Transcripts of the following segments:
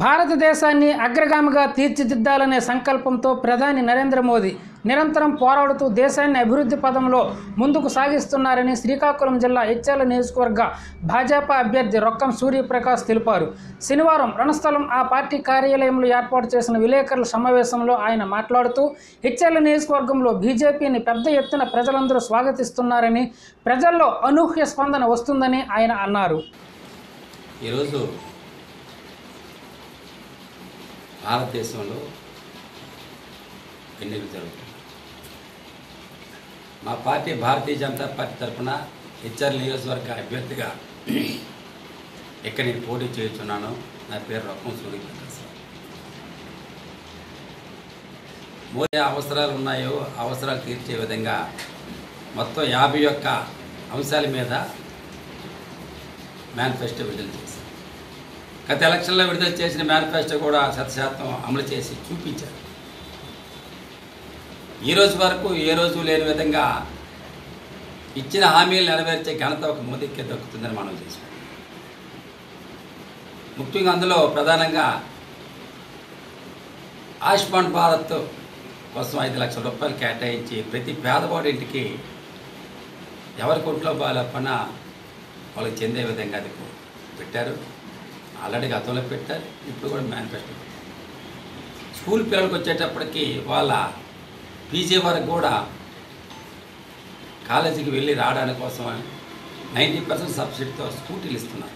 భారతదేశాన్ని అగ్రగామిగా తీర్చిదిద్దాలనే సంకల్పంతో ప్రధాని నరేంద్ర మోదీ నిరంతరం పోరాడుతూ దేశాన్ని అభివృద్ధి పదంలో ముందుకు సాగిస్తున్నారని శ్రీకాకుళం జిల్లా ఇచ్చాల నియోజకవర్గ భాజపా అభ్యర్థి రొక్కం సూర్యప్రకాష్ తెలిపారు శనివారం రణస్థలం ఆ పార్టీ కార్యాలయంలో ఏర్పాటు చేసిన విలేకరుల సమావేశంలో ఆయన మాట్లాడుతూ ఇచ్చాల నియోజకవర్గంలో బీజేపీని పెద్ద ఎత్తున ప్రజలందరూ స్వాగతిస్తున్నారని ప్రజల్లో అనూహ్య స్పందన వస్తుందని ఆయన అన్నారు ఈరోజు భారతదేశంలో ఎన్నికలు జరుగుతాయి మా పార్టీ భారతీయ జనతా పార్టీ తరఫున హెచ్ఆర్ నియోజకవర్గ అభ్యర్థిగా ఇక్కడ నేను పోటీ చేస్తున్నాను నా పేరు రత్నం సూర్యప్రకాశ్ మోదీ అవసరాలు ఉన్నాయో అవసరాలు తీర్చే విధంగా మొత్తం యాభై ఒక్క అంశాల మీద మేనిఫెస్టో విడుదల చేశారు గత ఎలక్షన్లో విడుదల చేసిన మేనిఫెస్టో కూడా శతశాతం అమలు చేసి చూపించారు ఈ రోజు వరకు ఏ రోజు లేని విధంగా ఇచ్చిన హామీలు నెరవేర్చే ఘనత ఒక మోదీకే దక్కుతుందని మనం చేసాం ముఖ్యంగా అందులో ప్రధానంగా ఆయుష్మాన్ భారత్ కోసం ఐదు లక్షల రూపాయలు కేటాయించి ప్రతి పేదవాడి ఇంటికి ఎవరి ఒంట్లో బాగాలేకపోయినా వాళ్ళకి చెందే విధంగా అది పెట్టారు ఆల్రెడీ గతంలో పెట్టారు ఇప్పుడు కూడా మేనిఫెస్టో పెట్టారు స్కూల్ పిల్లలకు వచ్చేటప్పటికి వాళ్ళ పీజీ వరకు కూడా కాలేజీకి వెళ్ళి రావడానికి కోసం నైంటీ పర్సెంట్ సబ్సిడీతో స్కూటీలు ఇస్తున్నారు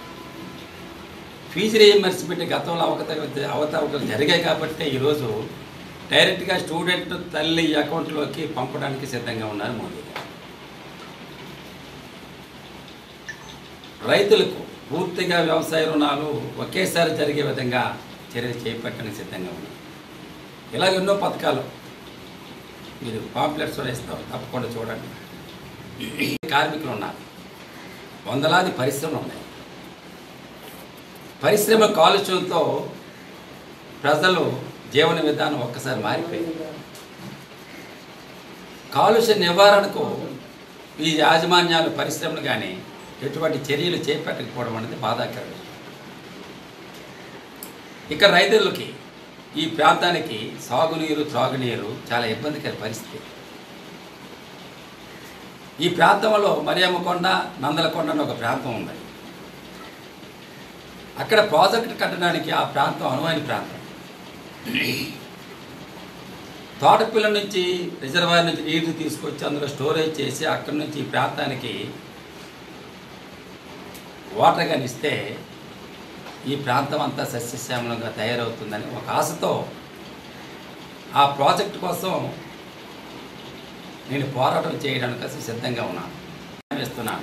ఫీజు రీఎంబర్స్మెంట్ గతంలో అవకతవక అవతవకలు జరిగాయి కాబట్టి ఈరోజు డైరెక్ట్గా స్టూడెంట్ తల్లి అకౌంట్లోకి పంపడానికి సిద్ధంగా ఉన్నారు మోదీ గారు రైతులకు పూర్తిగా వ్యవసాయ రుణాలు ఒకేసారి జరిగే విధంగా చర్యలు చేపట్టడానికి సిద్ధంగా ఉన్నారు ఇలాగ ఎన్నో పథకాలు మీరు పాంప్లెట్స్ కూడా ఇస్తాం తప్పకుండా చూడండి కార్మికులు ఉన్నారు వందలాది పరిశ్రమలు ఉన్నాయి పరిశ్రమ కాలుష్యంతో ప్రజలు జీవన విధానం ఒక్కసారి మారిపోయింది కాలుష్య నివారణకు ఈ యాజమాన్యాలు పరిశ్రమలు కానీ ఎటువంటి చర్యలు చేపట్టకపోవడం అనేది బాధాకరం ఇక రైతులకి ఈ ప్రాంతానికి సాగునీరు త్రాగునీరు చాలా ఇబ్బందికర పరిస్థితి ఈ ప్రాంతంలో మరియమ్మకొండ నందలకొండ అని ఒక ప్రాంతం ఉంది అక్కడ ప్రాజెక్ట్ కట్టడానికి ఆ ప్రాంతం అనువైన ప్రాంతం తోటపిల్ల నుంచి రిజర్వాయర్ నుంచి నీరు తీసుకొచ్చి అందులో స్టోరేజ్ చేసి అక్కడి నుంచి ఈ ప్రాంతానికి వాటర్ కానీ ఇస్తే ఈ ప్రాంతం అంతా సస్యశ్యామలంగా తయారవుతుందని ఒక ఆశతో ఆ ప్రాజెక్ట్ కోసం నేను పోరాటం చేయడానికి అసలు సిద్ధంగా ఉన్నాను వేస్తున్నాను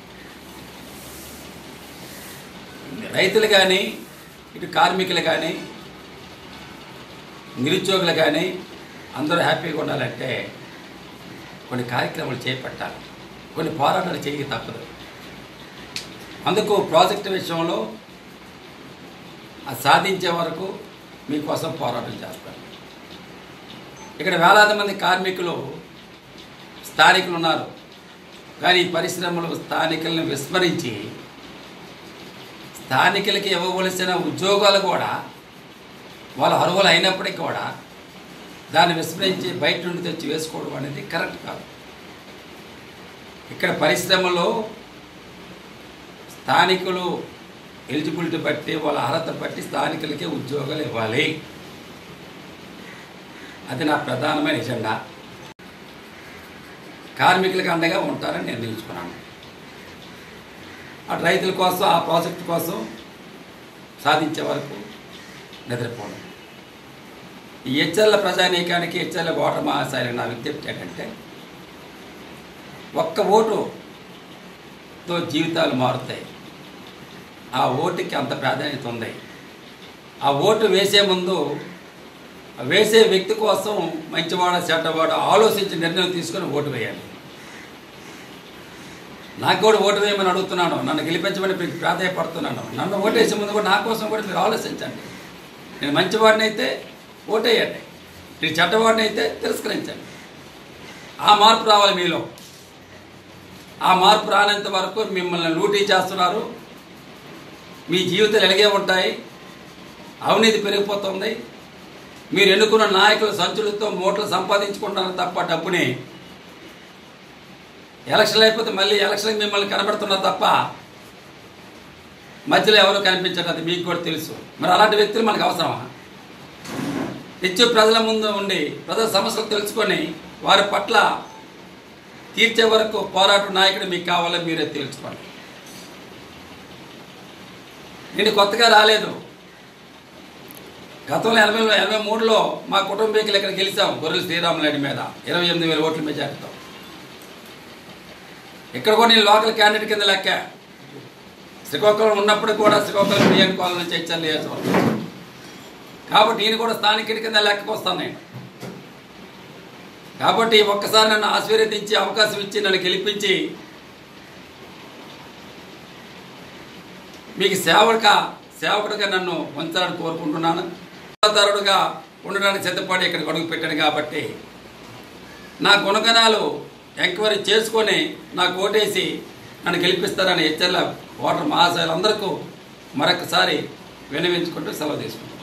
రైతులు కానీ ఇటు కార్మికులు కానీ నిరుద్యోగులు కానీ అందరూ హ్యాపీగా ఉండాలంటే కొన్ని కార్యక్రమాలు చేపట్టాలి కొన్ని పోరాటాలు చేయక తప్పదు అందుకు ప్రాజెక్టు విషయంలో అది సాధించే వరకు మీకోసం పోరాటం చేస్తాను ఇక్కడ వేలాది మంది కార్మికులు స్థానికులు ఉన్నారు కానీ ఈ పరిశ్రమలు స్థానికులను విస్మరించి స్థానికులకి ఇవ్వవలసిన ఉద్యోగాలు కూడా వాళ్ళ అర్హులు అయినప్పటికీ కూడా దాన్ని విస్మరించి బయట నుండి తెచ్చి వేసుకోవడం అనేది కరెక్ట్ కాదు ఇక్కడ పరిశ్రమలో స్థానికులు ఎలిజిబిలిటీ బట్టి వాళ్ళ అర్హత బట్టి స్థానికులకే ఉద్యోగాలు ఇవ్వాలి అది నా ప్రధానమైన ఎజెండా కార్మికులకు అండగా ఉంటారని నిర్ణయించుకున్నాను అటు రైతుల కోసం ఆ ప్రాజెక్టు కోసం సాధించే వరకు నిద్రపోవడం ఈ హెచ్ఎల్ల ప్రజానీకానికి హెచ్ఎల్ల ఓటర్ మహాశాలకు నా విజ్ఞప్తి ఏంటంటే ఒక్క ఓటుతో జీవితాలు మారుతాయి ఆ ఓటుకి అంత ప్రాధాన్యత ఉంది ఆ ఓటు వేసే ముందు వేసే వ్యక్తి కోసం మంచివాడ చెడ్డవాడు ఆలోచించి నిర్ణయం తీసుకొని ఓటు వేయాలి నాకు కూడా ఓటు వేయమని అడుగుతున్నాను నన్ను గెలిపించమని మీకు ప్రాధాయపడుతున్నాను నన్ను ఓటేసే ముందు కూడా నా కోసం కూడా మీరు ఆలోచించండి నేను మంచివాడిని అయితే ఓటేయండి నేను చెడ్డవాడిని అయితే తిరస్కరించండి ఆ మార్పు రావాలి మీలో ఆ మార్పు రానంత వరకు మిమ్మల్ని లూటీ చేస్తున్నారు మీ జీవితాలు ఎలాగే ఉంటాయి అవినీతి పెరిగిపోతుంది మీరు ఎన్నుకున్న నాయకులు సంచులతో మూటలు సంపాదించుకుంటున్నారు తప్ప డబ్బుని ఎలక్షన్లు అయిపోతే మళ్ళీ ఎలక్షన్ మిమ్మల్ని కనబడుతున్నారు తప్ప మధ్యలో ఎవరు కనిపించడం అది మీకు కూడా తెలుసు మరి అలాంటి వ్యక్తులు మనకు అవసరమా నిత్యం ప్రజల ముందు ఉండి ప్రజల సమస్యలు తెలుసుకొని వారి పట్ల తీర్చే వరకు పోరాట నాయకుడు మీకు కావాలో మీరే తెలుసుకోండి నేను కొత్తగా రాలేదు గతంలో ఎనభై ఎనభై మూడులో మా కుటుంబీకులు ఇక్కడ గెలిచాం గొర్రెల శ్రీరాములరెడ్డి మీద ఇరవై ఎనిమిది వేల ఓట్ల మెజార్టీతో ఇక్కడ కూడా నేను లోకల్ క్యాండిడేట్ కింద లెక్క శ్రీకాకుళం ఉన్నప్పుడు కూడా శ్రీకాకుళం నియోజకవర్గం నుంచి హెచ్ఎల్ నియోజకవర్గం కాబట్టి నేను కూడా స్థానికుడి కింద లెక్కకు వస్తాను నేను కాబట్టి ఒక్కసారి నన్ను ఆశీర్వదించి అవకాశం ఇచ్చి నన్ను గెలిపించి మీకు సేవక సేవకుడిగా నన్ను ఉంచాలని కోరుకుంటున్నాను సలహాదారుడుగా ఉండడానికి సిద్ధపడి ఇక్కడ గొడుగు పెట్టాను కాబట్టి నా గుణగణాలు ఎంక్వైరీ చేసుకొని నాకు ఓటేసి నన్ను గెలిపిస్తారని హెచ్చర్ల ఓటర్ మహాశయులందరికీ మరొకసారి వినవించుకుంటూ సెలవు తీసుకుంటాను